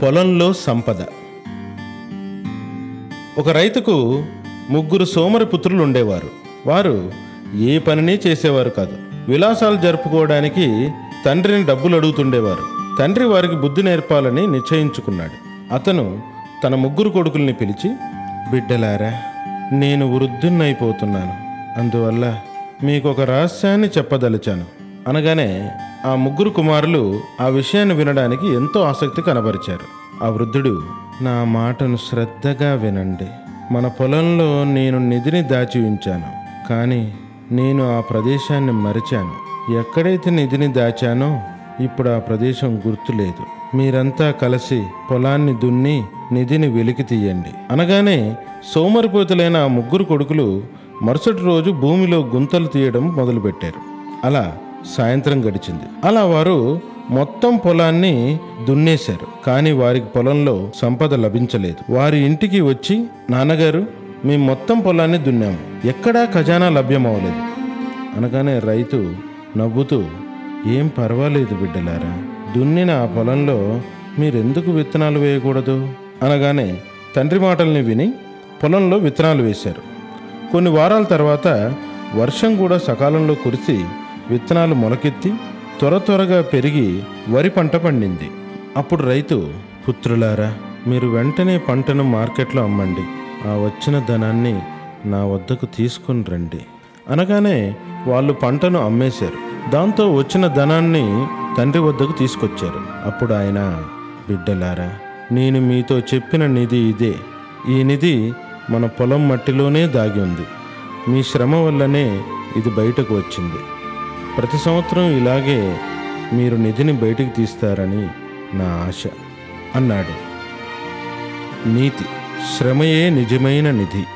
పొలంలో సంపద ఒక రైతుకు ముగ్గురు సోమరి పుత్రులు ఉండేవారు వారు ఏ పనిని చేసేవారు కాదు విలాసాలు జరుపుకోవడానికి తండ్రిని డబ్బులు అడుగుతుండేవారు తండ్రి వారికి బుద్ధి నేర్పాలని నిశ్చయించుకున్నాడు అతను తన ముగ్గురు కొడుకుల్ని పిలిచి బిడ్డలారా నేను వృద్ధున్నైపోతున్నాను అందువల్ల మీకు ఒక రహస్యాన్ని చెప్పదలిచాను అనగానే ఆ ముగ్గురు కుమారులు ఆ విషయాన్ని వినడానికి ఎంతో ఆసక్తి కనబరిచారు ఆ వృద్ధుడు నా మాటను శ్రద్ధగా వినండి మన పొలంలో నేను నిధిని దాచి ఉంచాను కానీ నేను ఆ ప్రదేశాన్ని మరిచాను ఎక్కడైతే నిధిని దాచానో ఇప్పుడు ఆ ప్రదేశం గుర్తులేదు మీరంతా కలిసి పొలాన్ని దున్ని నిధిని వెలికి తీయండి అనగానే సోమరిపోతులైన ఆ ముగ్గురు కొడుకులు మరుసటి రోజు భూమిలో గుంతలు తీయడం మొదలుపెట్టారు అలా సాయంత్రం గడిచింది అలా వారు మొత్తం పొలాన్ని దున్నేశారు కానీ వారికి పొలంలో సంపద లభించలేదు వారి ఇంటికి వచ్చి నాన్నగారు మేము మొత్తం పొలాన్ని దున్నాము ఎక్కడా ఖజానా లభ్యమవ్వలేదు అనగానే రైతు నవ్వుతూ ఏం పర్వాలేదు బిడ్డలారా దున్నిన ఆ పొలంలో మీరెందుకు విత్తనాలు వేయకూడదు అనగానే తండ్రి మాటల్ని విని పొలంలో విత్తనాలు వేశారు కొన్ని వారాల తర్వాత వర్షం కూడా సకాలంలో కురిసి విత్తనాలు మొలకెత్తి త్వర త్వరగా పెరిగి వరి పంట పండింది అప్పుడు రైతు పుత్రులారా మీరు వెంటనే పంటను మార్కెట్లో అమ్మండి ఆ వచ్చిన ధనాన్ని నా వద్దకు తీసుకుని రండి అనగానే వాళ్ళు పంటను అమ్మేశారు దాంతో వచ్చిన ధనాన్ని తండ్రి వద్దకు తీసుకొచ్చారు అప్పుడు ఆయన బిడ్డలారా నేను మీతో చెప్పిన నిధి ఇదే ఈ నిధి మన పొలం మట్టిలోనే దాగి ఉంది మీ శ్రమ వల్లనే ఇది బయటకు వచ్చింది ప్రతి సంవత్సరం ఇలాగే మీరు నిధిని బయటికి తీస్తారని నా ఆశ అన్నాడు నీతి శ్రమయే నిజమైన నిధి